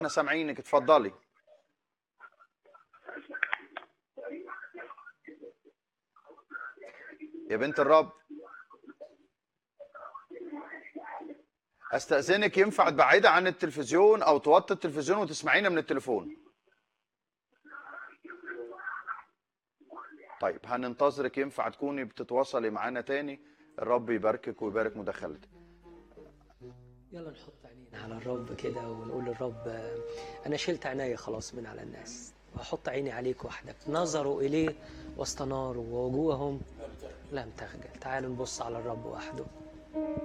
احنا سامعينك اتفضلي يا بنت الرب استأذنك ينفع تبعدي عن التلفزيون او توطي التلفزيون وتسمعينا من التليفون طيب هننتظرك ينفع تكوني بتتواصلي معانا تاني الرب يباركك ويبارك مداخلتك يلا نحط عينينا على الرب كده ونقول للرب آه، انا شلت عيني خلاص من على الناس واحط عيني عليك وحدك نظروا اليه واستناروا ووجوههم لم تخجل تعالوا نبص على الرب وحده